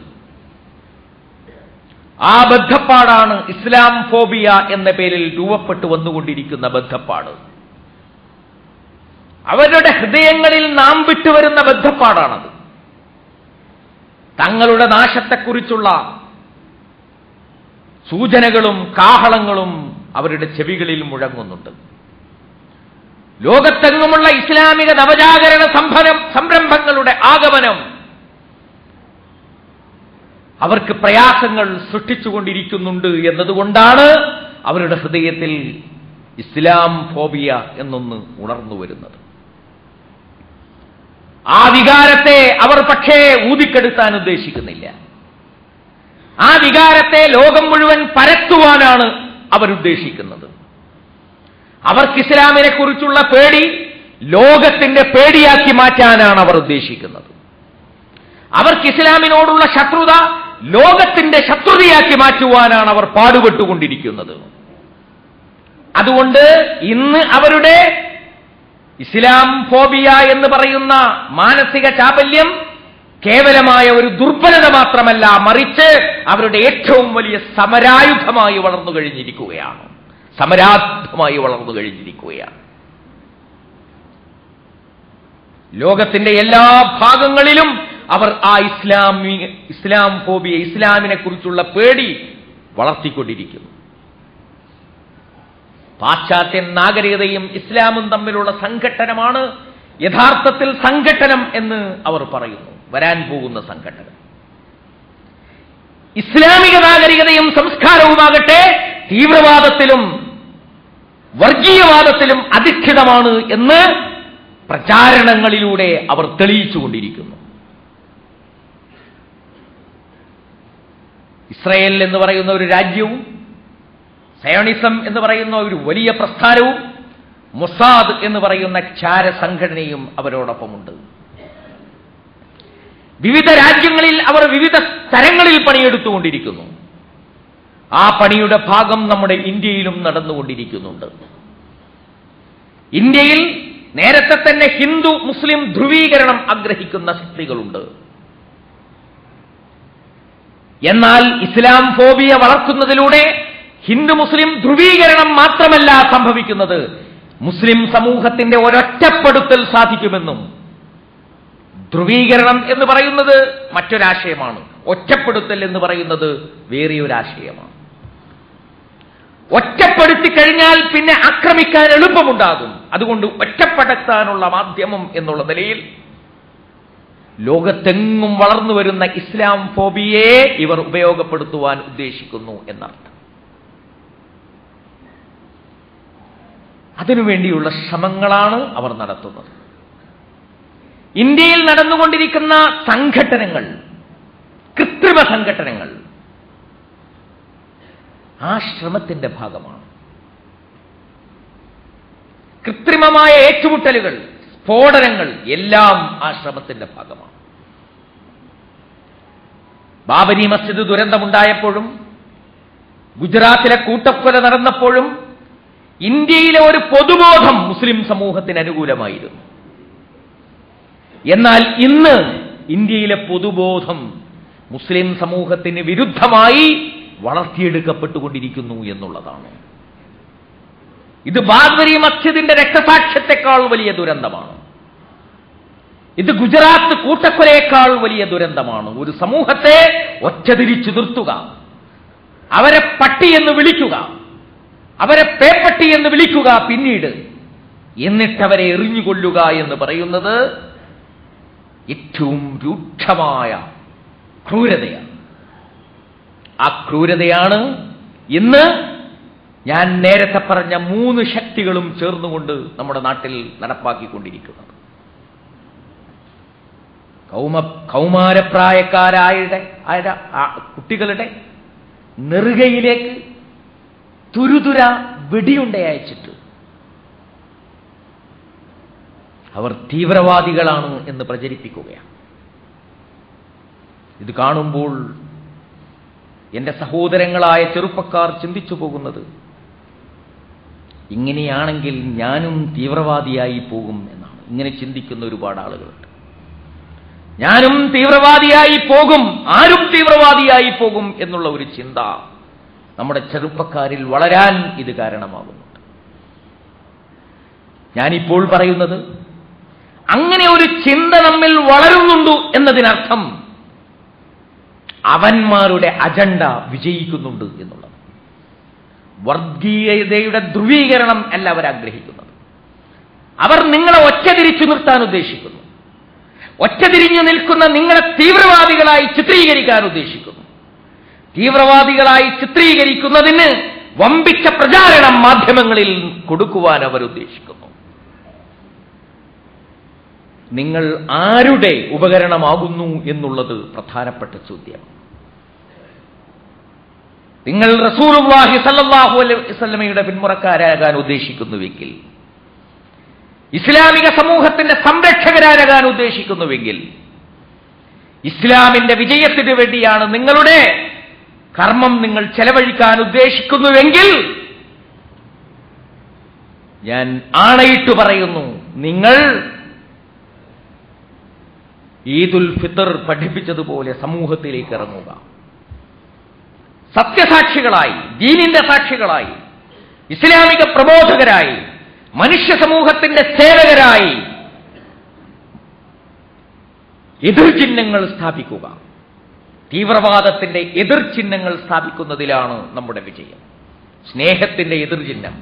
Speaker 1: ആ ബദ്ധപ്പാടാണ് ഇസ്ലാം ഫോബിയ എന്ന പേരിൽ രൂപപ്പെട്ടു വന്നുകൊണ്ടിരിക്കുന്ന ബദ്ധപ്പാട് അവരുടെ ഹൃദയങ്ങളിൽ നാം വിട്ടുവരുന്ന ബദ്ധപ്പാടാണത് തങ്ങളുടെ നാശത്തെക്കുറിച്ചുള്ള സൂചനകളും കാഹളങ്ങളും അവരുടെ ചെവികളിൽ മുഴങ്ങുന്നുണ്ട് ലോകത്തെങ്ങുമുള്ള ഇസ്ലാമിക നവജാഗരണ സംഭരം സംരംഭങ്ങളുടെ ആഗമനം അവർക്ക് പ്രയാസങ്ങൾ സൃഷ്ടിച്ചുകൊണ്ടിരിക്കുന്നുണ്ട് എന്നതുകൊണ്ടാണ് അവരുടെ ഹൃദയത്തിൽ ഇസ്ലാം ഫോബിയ എന്നൊന്ന് ഉണർന്നു വരുന്നത് ആ വികാരത്തെ അവർ പക്ഷേ ഊതിക്കെടുത്താൻ ഉദ്ദേശിക്കുന്നില്ല ആ വികാരത്തെ ലോകം മുഴുവൻ പരത്തുവാനാണ് അവരുദ്ദേശിക്കുന്നത് അവർക്ക് ഇസ്ലാമിനെ കുറിച്ചുള്ള പേടി ലോകത്തിന്റെ പേടിയാക്കി മാറ്റാനാണ് അവർ ഉദ്ദേശിക്കുന്നത് അവർക്ക് ഇസ്ലാമിനോടുള്ള ശത്രുത ലോകത്തിന്റെ ശത്രുതയാക്കി മാറ്റുവാനാണ് അവർ പാടുപെട്ടുകൊണ്ടിരിക്കുന്നത് അതുകൊണ്ട് ഇന്ന് അവരുടെ ഇസ്ലാം ഫോബിയ എന്ന് പറയുന്ന മാനസിക ചാപല്യം കേവലമായ ഒരു ദുർബലത മാത്രമല്ല മറിച്ച് അവരുടെ ഏറ്റവും വലിയ സമരായുധമായി വളർന്നു കഴിഞ്ഞിരിക്കുകയാണ് സമരായുധമായി വളർന്നു കഴിഞ്ഞിരിക്കുകയാണ് ലോകത്തിന്റെ എല്ലാ ഭാഗങ്ങളിലും അവർ ആ ഇസ്ലാമി ഇസ്ലാം ഫോബിയ ഇസ്ലാമിനെ കുറിച്ചുള്ള പേടി വളർത്തിക്കൊണ്ടിരിക്കുന്നു പാശ്ചാത്യ നാഗരികതയും ഇസ്ലാമും തമ്മിലുള്ള സംഘട്ടനമാണ് യഥാർത്ഥത്തിൽ സംഘട്ടനം എന്ന് അവർ പറയുന്നു വരാൻ പോകുന്ന സംഘട്ടനം ഇസ്ലാമിക നാഗരികതയും സംസ്കാരവുമാകട്ടെ തീവ്രവാദത്തിലും വർഗീയവാദത്തിലും അധിഷ്ഠിതമാണ് എന്ന് പ്രചാരണങ്ങളിലൂടെ അവർ തെളിയിച്ചുകൊണ്ടിരിക്കുന്നു ഇസ്രയേൽ എന്ന് പറയുന്ന ഒരു രാജ്യവും സയോണിസം എന്ന് പറയുന്ന ഒരു വലിയ പ്രസ്ഥാനവും മൊസാദ് എന്ന് പറയുന്ന ക്ഷാര സംഘടനയും അവരോടൊപ്പമുണ്ട് വിവിധ രാജ്യങ്ങളിൽ അവർ വിവിധ തരങ്ങളിൽ പണിയെടുത്തുകൊണ്ടിരിക്കുന്നു ആ പണിയുടെ ഭാഗം നമ്മുടെ ഇന്ത്യയിലും നടന്നുകൊണ്ടിരിക്കുന്നുണ്ട് ഇന്ത്യയിൽ നേരത്തെ തന്നെ ഹിന്ദു മുസ്ലിം ധ്രുവീകരണം ആഗ്രഹിക്കുന്ന ശക്തികളുണ്ട് എന്നാൽ ഇസ്ലാം ഫോബിയ വളർത്തുന്നതിലൂടെ ഹിന്ദു മുസ്ലിം ധ്രുവീകരണം മാത്രമല്ല സംഭവിക്കുന്നത് മുസ്ലിം സമൂഹത്തിന്റെ ഒരൊറ്റപ്പെടുത്തൽ സാധിക്കുമെന്നും ധ്രുവീകരണം എന്ന് പറയുന്നത് മറ്റൊരാശയമാണ് ഒറ്റപ്പെടുത്തൽ എന്ന് പറയുന്നത് വേറെയൊരാശയമാണ് ഒറ്റപ്പെടുത്തി കഴിഞ്ഞാൽ പിന്നെ ആക്രമിക്കാൻ എളുപ്പമുണ്ടാകും അതുകൊണ്ട് ഒറ്റപ്പെടുത്താനുള്ള മാധ്യമം എന്നുള്ള നിലയിൽ ലോകത്തെങ്ങും വളർന്നു വരുന്ന ഇസ്ലാം ഫോബിയെ ഇവർ ഉപയോഗപ്പെടുത്തുവാൻ ഉദ്ദേശിക്കുന്നു എന്നർത്ഥം അതിനുവേണ്ടിയുള്ള ശ്രമങ്ങളാണ് അവർ നടത്തുന്നത് ഇന്ത്യയിൽ നടന്നുകൊണ്ടിരിക്കുന്ന സംഘടനകൾ കൃത്രിമ സംഘടനകൾ ആ ശ്രമത്തിന്റെ ഭാഗമാണ് കൃത്രിമമായ ഏറ്റുമുട്ടലുകൾ സ്ഫോടനങ്ങൾ എല്ലാം ആ ശ്രമത്തിന്റെ ഭാഗമാണ് ബാബരി മസ്ജിദ് ദുരന്തമുണ്ടായപ്പോഴും ഗുജറാത്തിലെ കൂട്ടക്കൊല നടന്നപ്പോഴും ഇന്ത്യയിലെ ഒരു പൊതുബോധം മുസ്ലിം സമൂഹത്തിന് അനുകൂലമായിരുന്നു എന്നാൽ ഇന്ന് ഇന്ത്യയിലെ പൊതുബോധം മുസ്ലിം സമൂഹത്തിന് വിരുദ്ധമായി വളർത്തിയെടുക്കപ്പെട്ടുകൊണ്ടിരിക്കുന്നു എന്നുള്ളതാണ് ഇത് ബാബരി മസ്ജിദിന്റെ രക്തസാക്ഷ്യത്തെക്കാൾ വലിയ ദുരന്തമാണ് ഇത് ഗുജറാത്ത് കൂട്ടക്കൊലയേക്കാൾ വലിയ ദുരന്തമാണ് ഒരു സമൂഹത്തെ ഒറ്റതിരിച്ചു നിർത്തുക അവരെ പട്ടി എന്ന് വിളിക്കുക അവരെ പേപ്പട്ടി എന്ന് വിളിക്കുക പിന്നീട് എന്നിട്ടവരെ എറിഞ്ഞുകൊള്ളുക എന്ന് പറയുന്നത് ഏറ്റവും രൂക്ഷമായ ക്രൂരതയാണ് ആ ക്രൂരതയാണ് ഇന്ന് ഞാൻ നേരത്തെ പറഞ്ഞ മൂന്ന് ശക്തികളും ചേർന്നുകൊണ്ട് നമ്മുടെ നാട്ടിൽ നടപ്പാക്കിക്കൊണ്ടിരിക്കുന്നത് കൗമ കൗമാരപ്രായക്കാരായുടെ ആയ- ആ കുട്ടികളുടെ നെറുകയിലേക്ക് തുരുതുര വെടിയുണ്ടയച്ചിട്ട് അവർ തീവ്രവാദികളാണ് എന്ന് പ്രചരിപ്പിക്കുകയാണ് ഇത് കാണുമ്പോൾ എന്റെ സഹോദരങ്ങളായ ചെറുപ്പക്കാർ ചിന്തിച്ചു പോകുന്നത് ഇങ്ങനെയാണെങ്കിൽ ഞാനും തീവ്രവാദിയായി പോകും എന്നാണ് ഇങ്ങനെ ചിന്തിക്കുന്ന ഒരുപാട് ആളുകളുണ്ട് ഞാനും തീവ്രവാദിയായി പോകും ആരും തീവ്രവാദിയായി പോകും എന്നുള്ള ഒരു ചിന്ത നമ്മുടെ ചെറുപ്പക്കാരിൽ വളരാൻ ഇത് കാരണമാകുന്നുണ്ട് ഞാനിപ്പോൾ പറയുന്നത് അങ്ങനെ ഒരു ചിന്ത നമ്മിൽ വളരുന്നുണ്ട് എന്നതിനർത്ഥം അവന്മാരുടെ അജണ്ട വിജയിക്കുന്നുണ്ട് എന്നുള്ളത് വർഗീയതയുടെ ധ്രുവീകരണം അല്ല അവർ ആഗ്രഹിക്കുന്നത് അവർ നിങ്ങളെ ഒറ്റതിരിച്ചു നിർത്താൻ ഉദ്ദേശിക്കുന്നു ഒറ്റതിരിഞ്ഞു നിൽക്കുന്ന നിങ്ങളെ തീവ്രവാദികളായി ചിത്രീകരിക്കാൻ ഉദ്ദേശിക്കുന്നു തീവ്രവാദികളായി ചിത്രീകരിക്കുന്നതിന് വമ്പിച്ച പ്രചാരണം മാധ്യമങ്ങളിൽ കൊടുക്കുവാൻ അവർ ഉദ്ദേശിക്കുന്നു നിങ്ങൾ ആരുടെ ഉപകരണമാകുന്നു എന്നുള്ളത് പ്രധാനപ്പെട്ട ചോദ്യം നിങ്ങൾ റസൂലുള്ളാഹി സല്ലല്ലാഹു അലൈഹി വസല്ലമയുടെ പിന്മുറക്കാരാകാൻ ഉദ്ദേശിക്കുന്നുവെങ്കിൽ ഇസ്ലാമിക സമൂഹത്തിന്റെ സംരക്ഷകരാകാൻ ഉദ്ദേശിക്കുന്നുവെങ്കിൽ ഇസ്ലാമിന്റെ വിജയത്തിന് വേണ്ടിയാണ് നിങ്ങളുടെ കർമ്മം നിങ്ങൾ ചെലവഴിക്കാൻ ഉദ്ദേശിക്കുന്നുവെങ്കിൽ ഞാൻ ആണയിട്ട് പറയുന്നു നിങ്ങൾ ഈദുൽ ഫിത്തർ പഠിപ്പിച്ചതുപോലെ സമൂഹത്തിലേക്ക് ഇറങ്ങുക സത്യസാക്ഷികളായി ദീനിന്റെ സാക്ഷികളായി ഇസ്ലാമിക പ്രബോധകരായി മനുഷ്യ സമൂഹത്തിന്റെ സേവകരായി എതിർചിഹ്നങ്ങൾ സ്ഥാപിക്കുക തീവ്രവാദത്തിന്റെ എതിർചിഹ്നങ്ങൾ സ്ഥാപിക്കുന്നതിലാണ് നമ്മുടെ വിജയം സ്നേഹത്തിന്റെ എതിർചിഹ്നം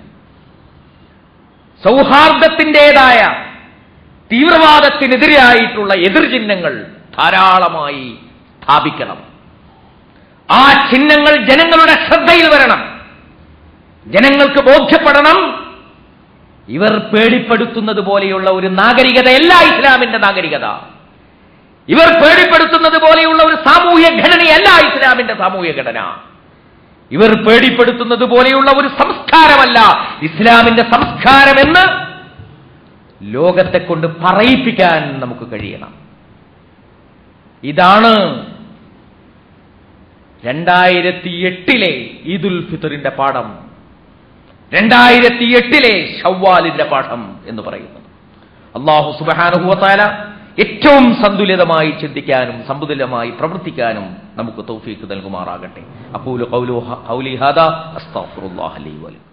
Speaker 1: സൗഹാർദ്ദത്തിൻ്റെതായ തീവ്രവാദത്തിനെതിരായിട്ടുള്ള എതിർചിഹ്നങ്ങൾ ധാരാളമായി സ്ഥാപിക്കണം ആ ചിഹ്നങ്ങൾ ജനങ്ങളുടെ ശ്രദ്ധയിൽ വരണം ജനങ്ങൾക്ക് ബോധ്യപ്പെടണം ഇവർ പേടിപ്പെടുത്തുന്നത് പോലെയുള്ള ഒരു നാഗരികതയല്ല ഇസ്ലാമിന്റെ നാഗരികത ഇവർ പേടിപ്പെടുത്തുന്നത് പോലെയുള്ള ഒരു സാമൂഹ്യ ഘടനയല്ല ഇസ്ലാമിന്റെ സാമൂഹ്യ ഘടന ഇവർ പേടിപ്പെടുത്തുന്നത് പോലെയുള്ള ഒരു സംസ്കാരമല്ല ഇസ്ലാമിന്റെ സംസ്കാരമെന്ന് ലോകത്തെ കൊണ്ട് പറയിപ്പിക്കാൻ നമുക്ക് കഴിയണം ഇതാണ് രണ്ടായിരത്തി എട്ടിലെ ഈദുൽ ഫിത്തറിന്റെ പാഠം രണ്ടായിരത്തി എട്ടിലെ ഷവ്വാലിന്റെ പാഠം എന്ന് പറയുന്നത് അള്ളാഹു സുബാനുഭവത്താല ഏറ്റവും സന്തുലിതമായി ചിന്തിക്കാനും സന്തുലിതമായി പ്രവർത്തിക്കാനും നമുക്ക് തൗഫീക്ക് നൽകുമാറാകട്ടെ അപ്പൂലു ഖൗലു ഹ- ഖൗലി ഹാദാ അസ്തഗ്ഫിറുല്ലാഹ ലി വലക്കും